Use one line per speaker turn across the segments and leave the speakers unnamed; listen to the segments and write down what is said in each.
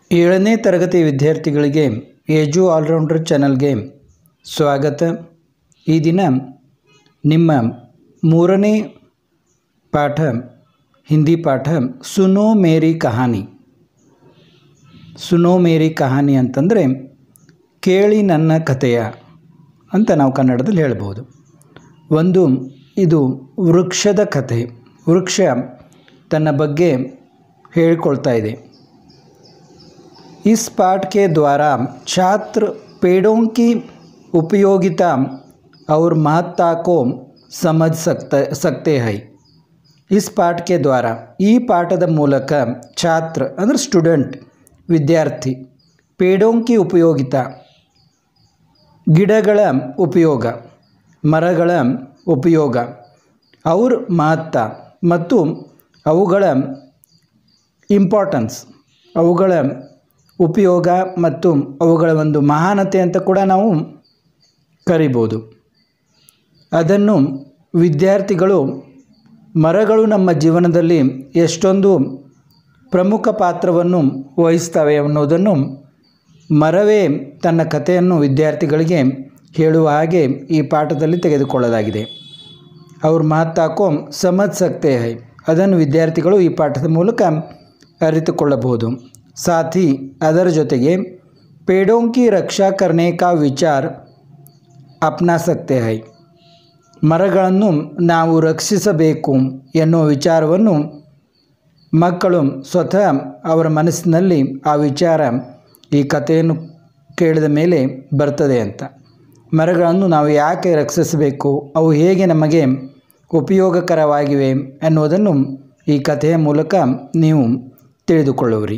ಏಳನೇ ತರಗತಿ ವಿದ್ಯಾರ್ಥಿಗಳಿಗೆ ಏಜು ಆಲ್ರೌಂಡರ್ ಚಾನಲ್ಗೆ ಸ್ವಾಗತ ಈ ದಿನ ನಿಮ್ಮ ಮೂರನೇ ಪಾಠ ಹಿಂದಿ ಪಾಠ ಸುನೋ ಮೇರಿ ಕಹಾನಿ ಸುನೋ ಮೇರಿ ಕಹಾನಿ ಅಂತಂದರೆ ಕೇಳಿ ನನ್ನ ಕಥೆಯ ಅಂತ ನಾವು ಕನ್ನಡದಲ್ಲಿ ಹೇಳ್ಬೋದು ಒಂದು ಇದು ವೃಕ್ಷದ ಕಥೆ ವೃಕ್ಷ ತನ್ನ ಬಗ್ಗೆ ಹೇಳಿಕೊಳ್ತಾ ಇದೆ इस पाठ के द्वारा छात्र पेड़ों की उपयोगिता और महत्ता को समझ सकते सकते हैं इस पाठ के द्वारा ಈ ಪಾಠದ ಮೂಲಕ ಛಾತ್ರ ಅಂದರೆ ಸ್ಟೂಡೆಂಟ್ ವಿದ್ಯಾರ್ಥಿ ಪೇಡೋಂಕಿ ಉಪಯೋಗಿತ ಗಿಡಗಳ ಉಪಯೋಗ ಮರಗಳ ಉಪಯೋಗ ಅವ್ರ ಮಹತ್ವ ಮತ್ತು ಅವುಗಳ ಇಂಪಾರ್ಟೆನ್ಸ್ ಅವುಗಳ ಉಪಯೋಗ ಮತ್ತು ಅವುಗಳ ಒಂದು ಮಹಾನತೆ ಅಂತ ಕೂಡ ನಾವು ಕರಿಬೋದು ಅದನ್ನು ವಿದ್ಯಾರ್ಥಿಗಳು ಮರಗಳು ನಮ್ಮ ಜೀವನದಲ್ಲಿ ಎಷ್ಟೊಂದು ಪ್ರಮುಖ ಪಾತ್ರವನ್ನು ವಹಿಸ್ತವೆ ಅನ್ನೋದನ್ನು ಮರವೇ ತನ್ನ ಕಥೆಯನ್ನು ವಿದ್ಯಾರ್ಥಿಗಳಿಗೆ ಹೇಳುವ ಹಾಗೆ ಈ ಪಾಠದಲ್ಲಿ ತೆಗೆದುಕೊಳ್ಳಲಾಗಿದೆ ಅವ್ರ ಮಹತ್ತಾಕೋ ಸಮಜ್ ಸಕ್ತೆ ಹೈ ಅದನ್ನು ವಿದ್ಯಾರ್ಥಿಗಳು ಈ ಪಾಠದ ಮೂಲಕ ಅರಿತುಕೊಳ್ಳಬಹುದು साथ ही ಅದರ ಜೊತೆಗೆ ಪೇಡೋं की ರಕ್ಷಾ करने का ವಿಚಾರ ಅಪ್ನಾ ಸಕ್ತೆ ಹೈ ಮರಗಳನ್ನು ನಾವು ರಕ್ಷಿಸಬೇಕು ಎನ್ನುವ ವಿಚಾರವನ್ನು ಮಕ್ಕಳು ಸ್ವತಃ ಅವರ ಮನಸ್ಸಿನಲ್ಲಿ ಆ ವಿಚಾರ ಈ ಕಥೆಯನ್ನು ಕೇಳಿದ ಮೇಲೆ ಬರ್ತದೆ ಅಂತ ಮರಗಳನ್ನು ನಾವು ಯಾಕೆ ರಕ್ಷಿಸಬೇಕು ಅವು ಹೇಗೆ ನಮಗೆ ಉಪಯೋಗಕರವಾಗಿವೆ ಅನ್ನೋದನ್ನು ಈ ಕಥೆಯ ಮೂಲಕ ನೀವು ತಿಳಿದುಕೊಳ್ಳುವಿರಿ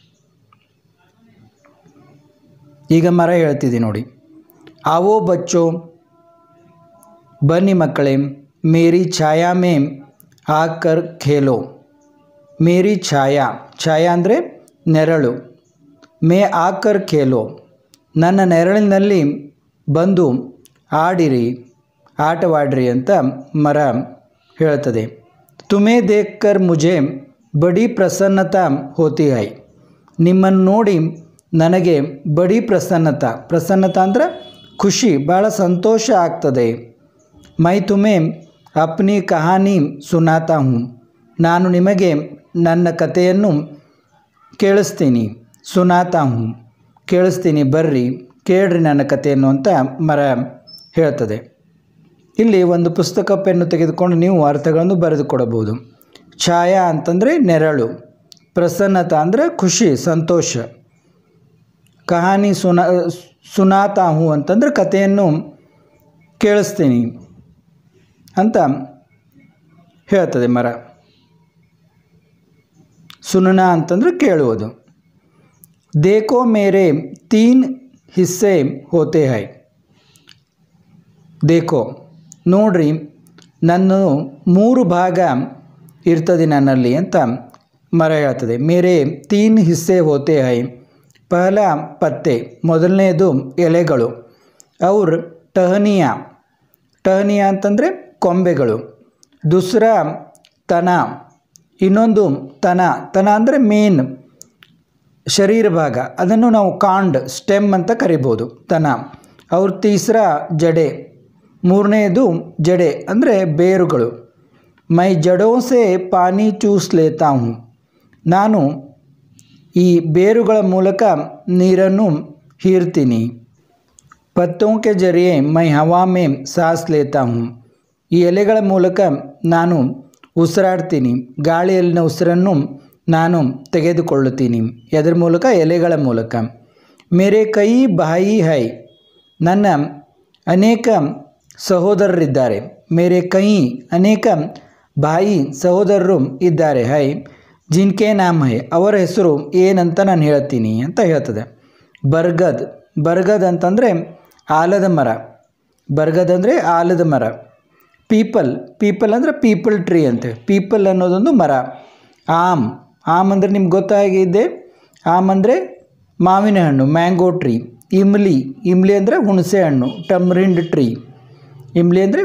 ಈಗ ಮರ ಹೇಳ್ತಿದ್ದೆ ನೋಡಿ ಆವೋ ಬಚ್ಚೋ ಬನ್ನಿ ಮಕ್ಕಳೇ ಮೇರಿ ಛಾಯಾ ಮೇ ಆಕರ್ ಖೇಲೋ ಮೇರಿ ಛಾಯಾ ಛಾಯಾ ಅಂದರೆ ನೆರಳು ಮೇ ಆಕರ್ ಖೇಲೋ ನನ್ನ ನೆರಳಿನಲ್ಲಿ ಬಂದು ಆಡಿರಿ ಆಟವಾಡ್ರಿ ಅಂತ ಮರ ಹೇಳ್ತದೆ ತುಮೇ ದೇಖ್ಕರ್ ಮುಜೆ ಬಡಿ ಪ್ರಸನ್ನತಾ ಹೋತಿ ಹೈ ನಿಮ್ಮನ್ನು ನೋಡಿ ನನಗೆ ಬಡಿ ಪ್ರಸನ್ನತ ಪ್ರಸನ್ನತ ಅಂದರೆ ಖುಷಿ ಭಾಳ ಸಂತೋಷ ಆಗ್ತದೆ ಮೈ ತುಮೆ ಅಪ್ನಿ ಕಹಾನಿ ಸುನಾತಾ ಹೂँ ನಾನು ನಿಮಗೆ ನನ್ನ ಕಥೆಯನ್ನು ಕೇಳಿಸ್ತೀನಿ ಸುನಾತಾ ಹೂँ ಕೇಳಿಸ್ತೀನಿ ಬರ್ರಿ ಕೇಳ್ರಿ ನನ್ನ ಕಥೆಯನ್ನು ಅಂತ ಮರ ಹೇಳ್ತದೆ ಇಲ್ಲಿ ಒಂದು ಪುಸ್ತಕ ಪೆನ್ನು ತೆಗೆದುಕೊಂಡು ನೀವು ಅರ್ಥಗಳನ್ನು ಬರೆದುಕೊಡಬಹುದು ಛಾಯಾ ಅಂತಂದರೆ ನೆರಳು ಪ್ರಸನ್ನತ ಅಂದರೆ ಖುಷಿ ಸಂತೋಷ ಕಹಾನಿ ಸುನಾ ಸುನಾತಾ ಹೂ ಅಂತಂದರೆ ಕಥೆಯನ್ನು ಕೇಳಿಸ್ತೀನಿ ಅಂತ ಹೇಳ್ತದೆ ಮರ ಸುನನ ಅಂತಂದರೆ ಕೇಳುವುದು ದೇಖೋ ಮೇರೆ ತೀನ್ ಹಿಸ್ಸೆ ಹೋತೆ ಹೈ ದೇಖೋ ನೋಡ್ರಿ ನನ್ನ ಮೂರು ಭಾಗ ಇರ್ತದೆ ನನ್ನಲ್ಲಿ ಅಂತ ಮರ ಹೇಳ್ತದೆ ಮೇರೆ ತೀನ್ ಹಿಸ್ಸೆ ಹೋತೆ ಹೈ ಪಹಲ ಪತ್ತೆ ಮೊದಲನೆಯದು ಎಲೆಗಳು ಅವ್ರ ಟಹನಿಯ ಟಹನಿಯ ಅಂತಂದರೆ ಕೊಂಬೆಗಳು ದುಸ್ರ ತನ ಇನ್ನೊಂದು ತನ ತನ ಅಂದರೆ ಮೇನ್ ಶರೀರ ಭಾಗ ಅದನ್ನು ನಾವು ಕಾಂಡ್ ಸ್ಟೆಮ್ ಅಂತ ಕರಿಬೋದು ತನ ಅವ್ರ ತೀಸ್ರ ಜಡೆ ಮೂರನೆಯದು ಜಡೆ ಅಂದರೆ ಬೇರುಗಳು ಮೈ ಜಡೋಸೆ ಪಾನಿ ಚೂಸ್ ಲೇತಾ ಹೂँ ನಾನು ಈ ಬೇರುಗಳ ಮೂಲಕ ನೀರನ್ನು ಹೀರ್ತೀನಿ ಪತ್ತೋं के जरिए मैं हवा में सांस लेता हूँ ಈ ಎಲೆಗಳ ಮೂಲಕ ನಾನು ಉಸಿರಾಡ್ತೀನಿ ಗಾಳಿಯಲ್ಲಿನ ಉಸಿರನ್ನು ನಾನು ತೆಗೆದುಕೊಳ್ಳುತ್ತೀನಿ ಅದರ ಮೂಲಕ ಎಲೆಗಳ ಮೂಲಕ ಮೇರೆ ಕೈ ಬಾಯಿ ಹೈ ನನ್ನ ಅನೇಕ ಸಹೋದರರಿದ್ದಾರೆ ಮೇರೆ ಕೈ ಅನೇಕ ಬಾಯಿ ಸಹೋದರರು ಇದ್ದಾರೆ ಹೈ ಜಿನ್ಕೆ ನಾಮ್ ಹೈ ಅವರ ಹೆಸರು ಏನಂತ ನಾನು ಹೇಳ್ತೀನಿ ಅಂತ ಹೇಳ್ತದೆ ಬರ್ಗದ್ ಬರ್ಗದ್ ಅಂತಂದರೆ ಆಲದ ಮರ ಬರ್ಗದ್ ಅಂದರೆ ಆಲದ ಮರ ಪೀಪಲ್ ಪೀಪಲ್ ಅಂದರೆ ಪೀಪಲ್ ಟ್ರೀ ಅಂತೆ ಪೀಪಲ್ ಅನ್ನೋದೊಂದು ಮರ ಆಮ್ ಆಮ್ ಅಂದರೆ ನಿಮ್ಗೆ ಗೊತ್ತಾಗಿದೆ ಆಮ್ ಅಂದರೆ ಮಾವಿನ ಹಣ್ಣು ಮ್ಯಾಂಗೋ ಟ್ರೀ ಇಮ್ಲಿ ಇಮ್ಲಿ ಅಂದರೆ ಹುಣಸೆ ಹಣ್ಣು ಟಮ್ರಿಂಡ್ ಟ್ರೀ ಇಮ್ಲಿ ಅಂದರೆ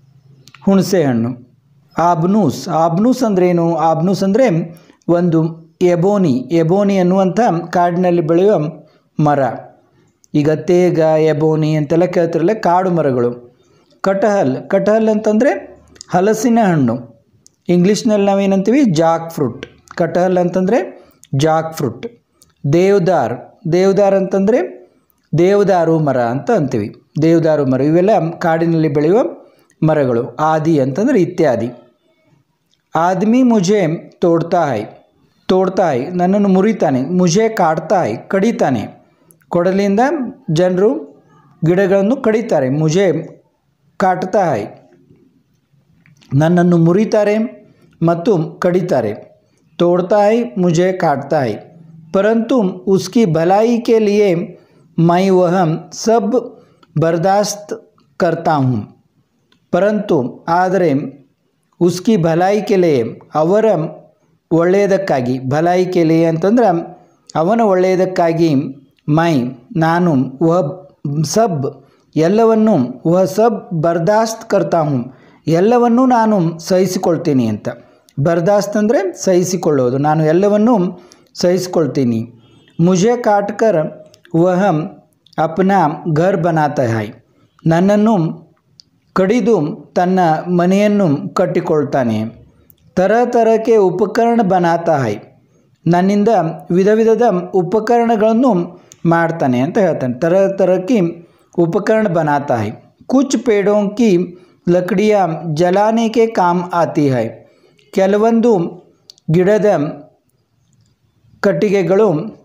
ಹುಣಸೆ ಹಣ್ಣು ಆಬ್ನೂಸ್ ಆಬ್ನೂಸ್ ಅಂದ್ರೇನು ಆಬ್ನೂಸ್ ಅಂದರೆ ಒಂದು ಎಬೋನಿ ಎಬೋನಿ ಅನ್ನುವಂಥ ಕಾಡಿನಲ್ಲಿ ಬೆಳೆಯುವ ಮರ ಈಗ ತೇಗ ಎಬೋನಿ ಅಂತೆಲ್ಲ ಕೇಳ್ತಿರಲ್ಲ ಕಾಡು ಮರಗಳು ಕಟಹಲ್ ಕಟಹಲ್ ಅಂತಂದರೆ ಹಲಸಿನ ಹಣ್ಣು ಇಂಗ್ಲೀಷ್ನಲ್ಲಿ ನಾವೇನಂತೀವಿ ಜಾಕ್ ಫ್ರೂಟ್ ಕಟಹಲ್ ಅಂತಂದರೆ ಜಾಕ್ ಫ್ರೂಟ್ ದೇವದಾರ್ ದೇವದಾರ್ ಅಂತಂದರೆ ದೇವದಾರು ಮರ ಅಂತ ಅಂತೀವಿ ದೇವದಾರು ಮರ ಇವೆಲ್ಲ ಕಾಡಿನಲ್ಲಿ ಬೆಳೆಯುವ ಮರಗಳು ಆದಿ ಅಂತಂದರೆ ಇತ್ಯಾದಿ ಆದ್ಮಿ ಮುಜೆ ತೋಡ್ತಾ ಹೈ ತೋಡ್ತಾ ಹೈ ನನ್ನನ್ನು ಮುರಿತಾನೆ ಮುಜೆ ಕಾಡ್ತಾ ಹೈ ಕಡಿತಾನೆ ಕೊಡಲಿಯಿಂದ ಜನರು ಗಿಡಗಳನ್ನು ಕಡಿತಾರೆ ಮುಜೆ ಕಾಟ್ತಾ ಹೈ ನನ್ನನ್ನು ಮುರಿತಾರೆ ಮತ್ತು ಕಡಿತಾರೆ तोड़ता है मुझे काटता है परंतु उसकी भलाई के लिए मैं वह सब बर्दाश्त करता हूँ ಪರಂತು ಆದರೆ ಉಸ್ಕಿ ಭಲಾಯಿ ಕೆಲೆಯೇ ಅವರ ಒಳ್ಳೆಯದಕ್ಕಾಗಿ ಭಲಾಯಿ ಕೆಲೆಯೇ ಅಂತಂದ್ರೆ ಅವನ ಒಳ್ಳೆಯದಕ್ಕಾಗಿ ಮೈ ನಾನು ವಹ ಸಬ್ ಎಲ್ಲವನ್ನು ವಹ ಸಬ್ ಬರ್ದಾಸ್ತ್ ಕರ್ತಾ ಹೂँ ಎಲ್ಲವನ್ನೂ ನಾನು ಸಹಿಸಿಕೊಳ್ತೀನಿ ಅಂತ ಬರ್ದಾಸ್ತ್ ಅಂದರೆ ಸಹಿಸಿಕೊಳ್ಳೋದು ನಾನು ಎಲ್ಲವನ್ನೂ ಸಹಿಸಿಕೊಳ್ತೀನಿ ಮುಜೆ ಕಾಟ್ಕರ್ ವಹ ಅಪ್ನಾ ಘರ್ ಬನಾತ ಹೈ ನನ್ನನ್ನು ಕಡಿದು ತನ್ನ ಮನೆಯನ್ನು ಕಟ್ಟಿಕೊಳ್ತಾನೆ ತರ ತರಕ್ಕೆ ಉಪಕರಣ ಬನಾತಾ ಹೈ ನನ್ನಿಂದ ವಿಧ ವಿಧದ ಉಪಕರಣಗಳನ್ನು ಮಾಡ್ತಾನೆ ಅಂತ ಹೇಳ್ತಾನೆ ತರ ತರಕ್ಕೆ ಉಪಕರಣ ಬನಾತಾ ಹೈ ಕುಚ್ ಪೇಡೋं की ಲಕಡಿಯ ಜಲಾನೆ ಕೆ ಕಾಮ್ ಆತಿ ಹೈ ಕೆಲವೊಂದು ಗಿಡದ ಕಟ್ಟಿಗೆಗಳು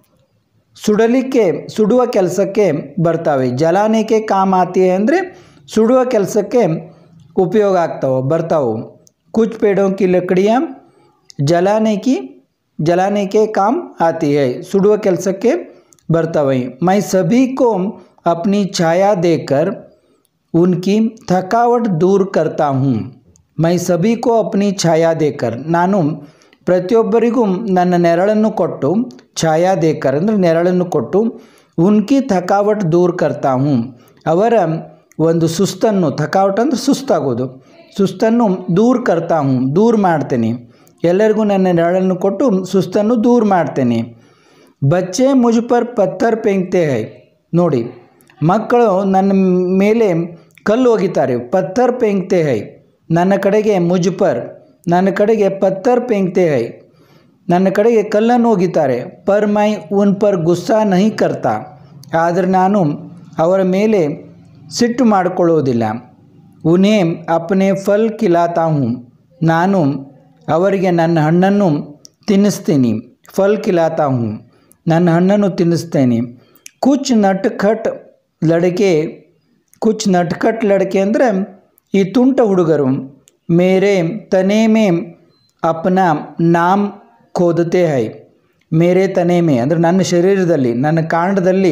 ಸುಡಲಿಕ್ಕೆ ಸುಡುವ ಕೆಲಸಕ್ಕೆ ಬರ್ತವೆ ಜಲಾನೆಗೆ ಕಾಮ್ ಆತಿ ಅಂದರೆ ಸುಡುವ ಕೆಲಸಕ್ಕೆ ಉಪಯೋಗ ಆಗ್ತಾವೆ ಬರ್ತಾವೆ ಕುಚ್ ಪೇಡೋं की लकड़ियाँ जलाने की जलाने के काम आती है ಸುಡುವ ಕೆಲಸಕ್ಕೆ ಬರ್ತವೆ मैं सभी को अपनी छाया देकर उनकी थकावट दूर करता हूँ मैं सभी को अपनी छाया देकर ನಾನು ಪ್ರತಿಯೊಬ್ಬರಿಗೂ ನನ್ನ ನೆರಳನ್ನು ಕೊಟ್ಟು ಛಾಯಾ ದೇಕರ್ ಅಂದರೆ ನೆರಳನ್ನು ಕೊಟ್ಟು ಉನ್ಕಿ ಥಕಾವಟ್ ದೂರ್ ಕರ್ತಾ ಹೂँ ಅವರ ಒಂದು ಸುಸ್ತನ್ನು ಥಕಾವಟ್ ಅಂದರೆ ಸುಸ್ತಾಗೋದು ಸುಸ್ತನ್ನು ದೂರ್ ಕರ್ತಾ ಹೂँ ದೂರ್ ಮಾಡ್ತೇನೆ ಎಲ್ಲರಿಗೂ ನನ್ನ ನೆರಳನ್ನು ಕೊಟ್ಟು ಸುಸ್ತನ್ನು ದೂರ್ ಮಾಡ್ತೇನೆ ಬಚ್ಚೆ ಮುಜ್ ಪರ್ ಪತ್ತರ್ ಪೆಂಗ್ತೆ ಹೈ ನೋಡಿ ಮಕ್ಕಳು ನನ್ನ ಮೇಲೆ ಕಲ್ಲು ಒಗಿತಾರೆ ಪತ್ತರ್ ಪೆಂಗ್ತೆ ಹೈ ನನ್ನ ಕಡೆಗೆ ಮುಜ್ ಪರ್ ನನ್ನ ಕಡೆಗೆ ಪತ್ತರ್ ಪೆಂಗ್ತೆ ಹೈ ನನ್ನ ಕಡೆಗೆ ಕಲ್ಲನ್ನು ಒಗಿತಾರೆ ಪರ್ ಮೈ ಉನ್ ಪರ್ ಗುಸ್ಸಾ ನಹಿ ಕರ್ತಾ ಆದರೆ ನಾನು ಅವರ ಮೇಲೆ ಸಿಟ್ಟು ಮಾಡಿಕೊಳ್ಳುವುದಿಲ್ಲ ಉನೇ ಅಪ್ನೆ ಫಲ್ ಖಿಲಾತಾ ಹೂँ ನಾನು ಅವರಿಗೆ ನನ್ನ ಹಣ್ಣನ್ನು ತಿನ್ನಿಸ್ತೀನಿ ಫಲ್ ಖಿಲಾತಾ ಹೂँ ನನ್ನ ಹಣ್ಣನ್ನು ತಿನ್ನಿಸ್ತೇನೆ ಕುಚ್ ನಟ್ಖಟ್ ಲಡಕೆ ಕುಚ್ ನಟ್ಖಟ್ ಲಡಕೆ ಅಂದರೆ ಈ ತುಂಟ ಹುಡುಗರು ಮೇರೆ ತನೆ ಮೇ ಅಪ್ನ ನಾಮ್ ಖೋದತೆ ಹೈ ಮೇರೆ ತನೆ ಮೇ ಅಂದರೆ ನನ್ನ ಶರೀರದಲ್ಲಿ ನನ್ನ ಕಾಂಡದಲ್ಲಿ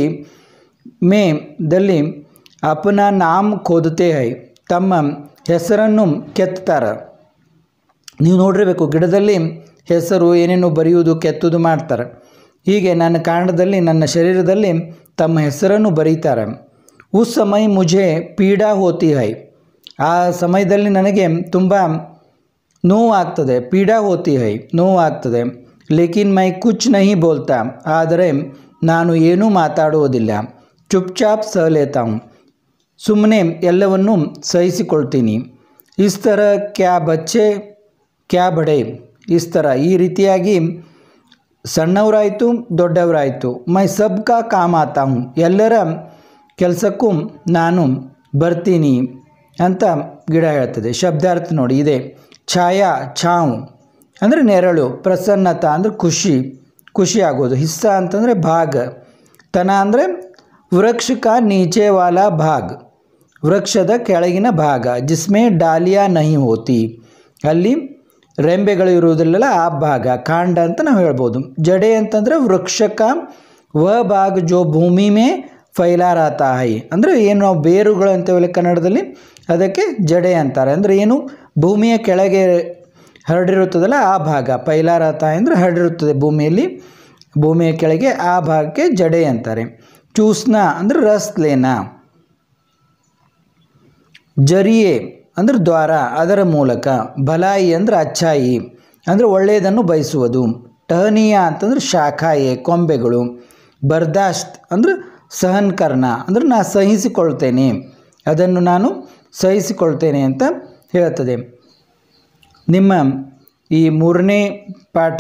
ಮೇ ದಲ್ಲಿ ಅಪನ ನಾಮ್ ಖೋದತೆ ಹೈ ತಮ್ಮ ಹೆಸರನ್ನು ಕೆತ್ತಾರೆ ನೀವು ನೋಡಿರಬೇಕು ಗಿಡದಲ್ಲಿ ಹೆಸರು ಏನೇನು ಬರೆಯುವುದು ಕೆತ್ತುವುದು ಮಾಡ್ತಾರೆ ಹೀಗೆ ನನ್ನ ಕಾಂಡದಲ್ಲಿ ನನ್ನ ಶರೀರದಲ್ಲಿ ತಮ್ಮ ಹೆಸರನ್ನು ಬರೀತಾರೆ ಉಸ್ ಸಮಯ ಮುಜೆ ಪೀಡಾ ಹೋತಿ ಹೈ ಆ ಸಮಯದಲ್ಲಿ ನನಗೆ ತುಂಬ ನೋವಾಗ್ತದೆ ಪೀಡಾ ಹೋತಿ ಹೈ ನೋವಾಗ್ತದೆ ಲೇಕಿನ್ ಮೈ ಕುಚ್ ನಹಿ ಬೋಲ್ತಾ ಆದರೆ ನಾನು ಏನೂ ಮಾತಾಡುವುದಿಲ್ಲ ಚುಪ್ಚಾಪ್ ಸಹ ಲೇತಾ ಹೂँ ಸುಮ್ಮನೆ ಎಲ್ಲವನ್ನೂ ಸಹಿಸಿಕೊಳ್ತೀನಿ ಇಸ್ ಥರ ಕ್ಯಾ ಬಚ್ಚೆ ಕ್ಯಾ ಬಡೆ ಇಸ್ ಥರ ಈ ರೀತಿಯಾಗಿ ಸಣ್ಣವರಾಯಿತು ದೊಡ್ಡವರಾಯಿತು ಮೈ ಸಬ್ ಕಾ ಕಾಮ್ ಆತಾ ಹೂँ ಎಲ್ಲರ ಕೆಲಸಕ್ಕೂ ನಾನು ಬರ್ತೀನಿ ಅಂತ ಗಿಡ ಹೇಳ್ತದೆ ಶಬ್ದಾರ್ಥ ನೋಡಿ ಇದೆ ಛಾಯಾ ಛಾವು ಅಂದರೆ ನೆರಳು ಪ್ರಸನ್ನತ ಅಂದರೆ ಖುಷಿ ಖುಷಿ ಆಗೋದು ಹಿಸ್ಸ ಅಂತಂದರೆ ಭಾಗ ತನ ಅಂದರೆ ವೃಕ್ಷಕ ನೀಚೆ ವಾಲಾ ಭಾಗ್ ವೃಕ್ಷದ ಕೆಳಗಿನ ಭಾಗ ಜಿಸ್ಮೆ ಡಾಲಿಯಾ ನಹಿ ಹೋತಿ ಅಲ್ಲಿ ರೆಂಬೆಗಳು ಇರುವುದಿಲ್ಲಲ್ಲ ಆ ಭಾಗ ಕಾಂಡ ಅಂತ ನಾವು ಹೇಳ್ಬೋದು ಜಡೆ ಅಂತಂದರೆ ವೃಕ್ಷಕ ವ ಭಾಗ ಜೋ ಭೂಮಿ ಮೇ ಫೈಲಾ ರಹತಾ ಹೈ ಅಂದರೆ ಏನು ನಾವು ಬೇರುಗಳು ಅಂತೇವಲ್ಲ ಕನ್ನಡದಲ್ಲಿ ಅದಕ್ಕೆ ಜಡೆ ಅಂತಾರೆ ಅಂದರೆ ಏನು ಭೂಮಿಯ ಕೆಳಗೆ ಹರಡಿರುತ್ತದಲ್ಲ ಆ ಭಾಗ ಪೈಲಾರತ ಅಂದರೆ ಹರಡಿರುತ್ತದೆ ಭೂಮಿಯಲ್ಲಿ ಭೂಮಿಯ ಕೆಳಗೆ ಆ ಭಾಗಕ್ಕೆ ಜಡೆ ಅಂತಾರೆ ಚೂಸ್ನ ಅಂದರೆ ರಸ್ಲೇನ ಜರಿಯೆ ಅಂದರೆ ದ್ವಾರ ಅದರ ಮೂಲಕ ಭಲಾಯಿ ಅಂದರೆ ಅಚ್ಚಾಯಿ ಅಂದರೆ ಒಳ್ಳೆಯದನ್ನು ಬಯಸುವುದು ಟಹನಿಯ ಅಂತಂದ್ರೆ ಶಾಖಾಯೆ ಕೊಂಬೆಗಳು ಬರ್ದಾಶ್ತ್ ಅಂದ್ರೆ ಸಹನ್ ಕರ್ಣ ಅಂದ್ರೆ ನಾ ಸಹಿಸಿಕೊಳ್ತೇನೆ ಅದನ್ನು ನಾನು ಸಹಿಸಿಕೊಳ್ತೇನೆ ಅಂತ ಹೇಳ್ತದೆ ನಿಮ್ಮ ಈ ಮೂರನೇ ಪಾಠ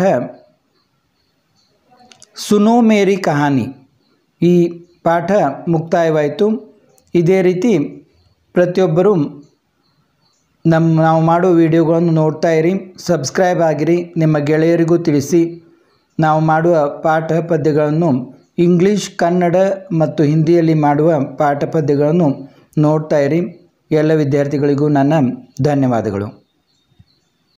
ಸುನೋ ಮೇರಿ ಕಹಾನಿ ಈ ಪಾಠ ಮುಕ್ತಾಯವಾಯಿತು ಇದೇ ರೀತಿ ಪ್ರತಿಯೊಬ್ಬರೂ ನಮ್ಮ ನಾವು ಮಾಡೋ ವಿಡಿಯೋಗಳನ್ನು ನೋಡ್ತಾ ಇರಿ ಸಬ್ಸ್ಕ್ರೈಬ್ ಆಗಿರಿ ನಿಮ್ಮ ಗೆಳೆಯರಿಗೂ ತಿಳಿಸಿ ನಾವು ಮಾಡುವ ಪಾಠ ಪದ್ಯಗಳನ್ನು ಇಂಗ್ಲೀಷ್ ಕನ್ನಡ ಮತ್ತು ಹಿಂದಿಯಲ್ಲಿ ಮಾಡುವ ಪಾಠ ಪದ್ಯಗಳನ್ನು ನೋಡ್ತಾ ಇರಿ ಎಲ್ಲ ವಿದ್ಯಾರ್ಥಿಗಳಿಗೂ ನನ್ನ ಧನ್ಯವಾದಗಳು